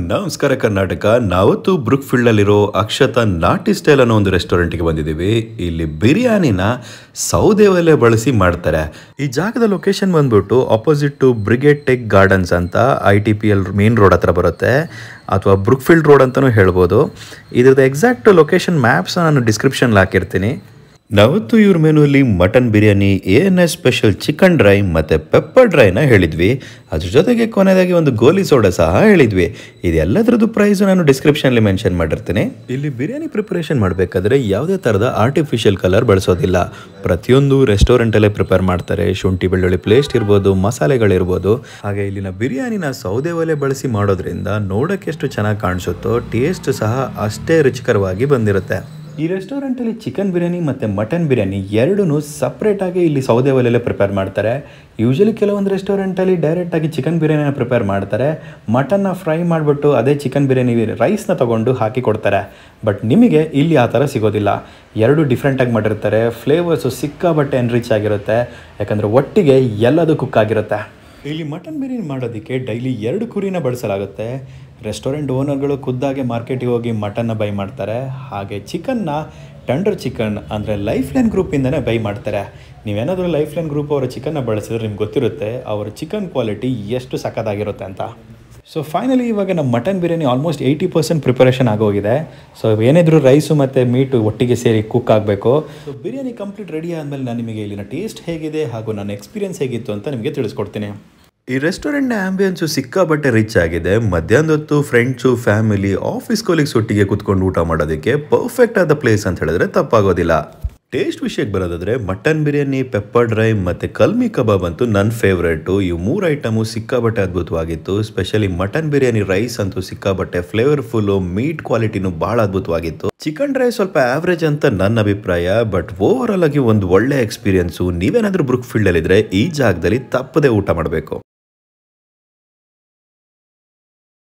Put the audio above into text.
ನಮಸ್ಕಾರ ಕರ್ನಾಟಕ ನಾವತ್ತು ಬ್ರುಕ್ ಫೀಲ್ಡಲ್ಲಿರೋ ಅಕ್ಷತಾ ನಾಟಿ ಸ್ಟೈಲ್ ಅನ್ನೋ ಒಂದು ರೆಸ್ಟೋರೆಂಟ್ಗೆ ಬಂದಿದ್ದೀವಿ ಇಲ್ಲಿ ಬಿರಿಯಾನಿನ ಸೌದೆ ಒಲೆ ಬಳಸಿ ಮಾಡ್ತಾರೆ ಈ ಜಾಗದ ಲೊಕೇಶನ್ ಬಂದ್ಬಿಟ್ಟು opposite to Brigade Tech Gardens ಅಂತ I T P L main road ಹತ್ರ ಬರುತ್ತೆ ಅಥವಾ ಬ್ರುಕ್ ಫೀಲ್ಡ್ ರೋಡ್ ಅಂತಲೂ ಹೇಳ್ಬೋದು ಇದ್ರದ್ದು ಎಕ್ಸಾಕ್ಟ್ ಲೊಕೇಶನ್ ಮ್ಯಾಪ್ಸ್ ನಾನು ಡಿಸ್ಕ್ರಿಪ್ಷನ್ಲಿ ಹಾಕಿರ್ತೀನಿ ನಾವತ್ತು ಇವ್ರ ಮೆನುವಲ್ಲಿ mutton biryani A N S special chicken dry ಮತ್ತು ಪೆಪ್ಪರ್ ಡ್ರೈನ ಹೇಳಿದ್ವಿ ಅದ್ರ ಜೊತೆಗೆ ಕೊನೆಯದಾಗಿ ಒಂದು ಗೋಲಿ ಸೋಡಾ ಸಹ ಹೇಳಿದ್ವಿ ಇದೆಲ್ಲದ್ರದ್ದು ಪ್ರೈಸು ನಾನು ಡಿಸ್ಕ್ರಿಪ್ಷನ್ಲಿ ಮೆನ್ಷನ್ ಮಾಡಿರ್ತೀನಿ ಇಲ್ಲಿ ಬಿರಿಯಾನಿ ಪ್ರಿಪರೇಷನ್ ಮಾಡಬೇಕಾದ್ರೆ ಯಾವುದೇ ಥರದ ಆರ್ಟಿಫಿಷಿಯಲ್ ಕಲರ್ ಬಳಸೋದಿಲ್ಲ ಪ್ರತಿಯೊಂದು ರೆಸ್ಟೋರೆಂಟಲ್ಲೇ ಪ್ರಿಪೇರ್ ಮಾಡ್ತಾರೆ ಶುಂಠಿ ಬೆಳ್ಳುಳ್ಳಿ ಪೇಸ್ಟ್ ಇರ್ಬೋದು ಮಸಾಲೆಗಳಿರ್ಬೋದು ಹಾಗೆ ಇಲ್ಲಿನ ಬಿರಿಯಾನಿನ ಸೌದೆ ಒಲೆ ಬಳಸಿ ಮಾಡೋದ್ರಿಂದ ನೋಡೋಕ್ಕೆ ಎಷ್ಟು ಚೆನ್ನಾಗಿ ಕಾಣಿಸುತ್ತೋ ಟೇಸ್ಟ್ ಸಹ ಅಷ್ಟೇ ರುಚಿಕರವಾಗಿ ಬಂದಿರುತ್ತೆ ಈ ರೆಸ್ಟೋರೆಂಟಲ್ಲಿ ಚಿಕನ್ ಬಿರಿಯಾನಿ ಮತ್ತು ಮಟನ್ ಬಿರಿಯಾನಿ ಎರಡೂ ಸಪ್ರೇಟಾಗಿ ಇಲ್ಲಿ ಸೌದೆ ಒಲೆಯಲ್ಲೇ ಪ್ರಿಪೇರ್ ಮಾಡ್ತಾರೆ ಯೂಶಲಿ ಕೆಲವೊಂದು ರೆಸ್ಟೋರೆಂಟಲ್ಲಿ ಡೈರೆಕ್ಟಾಗಿ ಚಿಕನ್ ಬಿರಿಯಾನಿನ ಪ್ರಿಪೇರ್ ಮಾಡ್ತಾರೆ ಮಟನ್ನ ಫ್ರೈ ಮಾಡಿಬಿಟ್ಟು ಅದೇ ಚಿಕನ್ ಬಿರಿಯಾನಿ ರೈಸ್ನ ತೊಗೊಂಡು ಹಾಕಿ ಕೊಡ್ತಾರೆ ಬಟ್ ನಿಮಗೆ ಇಲ್ಲಿ ಆ ಥರ ಸಿಗೋದಿಲ್ಲ ಎರಡು ಡಿಫ್ರೆಂಟಾಗಿ ಮಾಡಿರ್ತಾರೆ ಫ್ಲೇವರ್ಸು ಸಿಕ್ಕಾಬಟ್ಟೆ ಎನ್ರಿಚ್ ಆಗಿರುತ್ತೆ ಯಾಕಂದರೆ ಒಟ್ಟಿಗೆ ಎಲ್ಲದೂ ಕುಕ್ ಆಗಿರುತ್ತೆ ಇಲ್ಲಿ ಮಟನ್ ಬಿರಿಯಾನಿ ಮಾಡೋದಕ್ಕೆ ಡೈಲಿ ಎರಡು ಕುರಿನ ಬಳಸಲಾಗುತ್ತೆ ರೆಸ್ಟೋರೆಂಟ್ ಓನರ್ಗಳು ಖುದ್ದಾಗೆ ಮಾರ್ಕೆಟಿಗೆ ಹೋಗಿ ಮಟನ್ನ ಬೈ ಮಾಡ್ತಾರೆ ಹಾಗೆ ಚಿಕನ್ನ ಟಂಡರ್ ಚಿಕನ್ ಅಂದರೆ ಲೈಫ್ ಲೈನ್ ಗ್ರೂಪಿಂದನೇ ಬೈ ಮಾಡ್ತಾರೆ ನೀವೇನಾದರೂ ಲೈಫ್ ಲೈನ್ ಗ್ರೂಪ್ ಅವರ ಚಿಕನ್ನ ಬಳಸಿದ್ರೆ ನಿಮ್ಗೆ ಗೊತ್ತಿರುತ್ತೆ ಅವರ ಚಿಕನ್ ಕ್ವಾಲಿಟಿ ಎಷ್ಟು ಸಖತ್ತಾಗಿರುತ್ತೆ ಅಂತ ಸೊ ಫೈನಲಿ ಇವಾಗ ನಮ್ಮ mutton biryani almost eighty percent preparation ಆಗೋಗಿದೆ ಸೊ ಏನಿದ್ರು ರೈಸು ಮತ್ತು ಮೀಟು ಒಟ್ಟಿಗೆ ಸೇರಿ ಕುಕ್ ಆಗಬೇಕು ಸೊ ಬಿರಿಯಾನಿ ಕಂಪ್ಲೀಟ್ ರೆಡಿ ಆದಮೇಲೆ ನಾನು ನಿಮಗೆ ಇಲ್ಲಿನ ಟೇಸ್ಟ್ ಹೇಗಿದೆ ಹಾಗೂ ನನ್ನ ಎಕ್ಸ್ಪೀರಿಯನ್ಸ್ ಹೇಗಿತ್ತು ಅಂತ ನಿಮಗೆ ತಿಳಿಸ್ಕೊಡ್ತೀನಿ ಈ ರೆಸ್ಟೋರೆಂಟ್ನ ಆಂಬಿಯನ್ಸು ಸಿಕ್ಕಾಬಟ್ಟೆ ರಿಚ್ ಆಗಿದೆ ಮಧ್ಯಾಹ್ನದ ಹೊತ್ತು ಫ್ರೆಂಡ್ಸು ಫ್ಯಾಮಿಲಿ ಆಫೀಸ್ ಕೊಲೀಗ್ಸ್ ಒಟ್ಟಿಗೆ ಕುತ್ಕೊಂಡು ಊಟ ಮಾಡೋದಕ್ಕೆ ಪರ್ಫೆಕ್ಟ್ ಆದ ಪ್ಲೇಸ್ ಅಂತ ಹೇಳಿದ್ರೆ ತಪ್ಪಾಗೋದಿಲ್ಲ ಟೇಸ್ಟ್ ವಿಷಯಕ್ಕೆ ಬರೋದಾದ್ರೆ ಮಟನ್ ಬಿರಿಯಾನಿ ಪೆಪ್ಪರ್ ಡ್ರೈ ಮತ್ತು ಕಲ್ಮಿ ಕಬಾಬ್ ಅಂತೂ ನನ್ನ ಫೇವ್ರೇಟು ಈ ಮೂರು ಐಟಮು ಸಿಕ್ಕಾಬಟ್ಟೆ ಅದ್ಭುತವಾಗಿತ್ತು ಸ್ಪೆಷಲಿ ಮಟನ್ ಬಿರಿಯಾನಿ ರೈಸ್ ಅಂತೂ ಸಿಕ್ಕಾಬಟ್ಟೆ ಫ್ಲೇವರ್ಫುಲ್ಲು ಮೀಟ್ ಕ್ವಾಲಿಟಿನೂ ಭಾಳ ಅದ್ಭುತವಾಗಿತ್ತು ಚಿಕನ್ ಡ್ರೈ ಸ್ವಲ್ಪ ಆವ್ರೇಜ್ ಅಂತ ನನ್ನ ಅಭಿಪ್ರಾಯ ಬಟ್ ಓವರ್ ಆಲ್ ಆಗಿ ಒಂದು ಒಳ್ಳೆ ಎಕ್ಸ್ಪೀರಿಯನ್ಸು ನೀವೇನಾದರೂ ಬ್ರುಕ್ ಫೀಲ್ಡಲ್ಲಿದ್ದರೆ ಈ ಜಾಗದಲ್ಲಿ ತಪ್ಪದೆ ಊಟ ಮಾಡಬೇಕು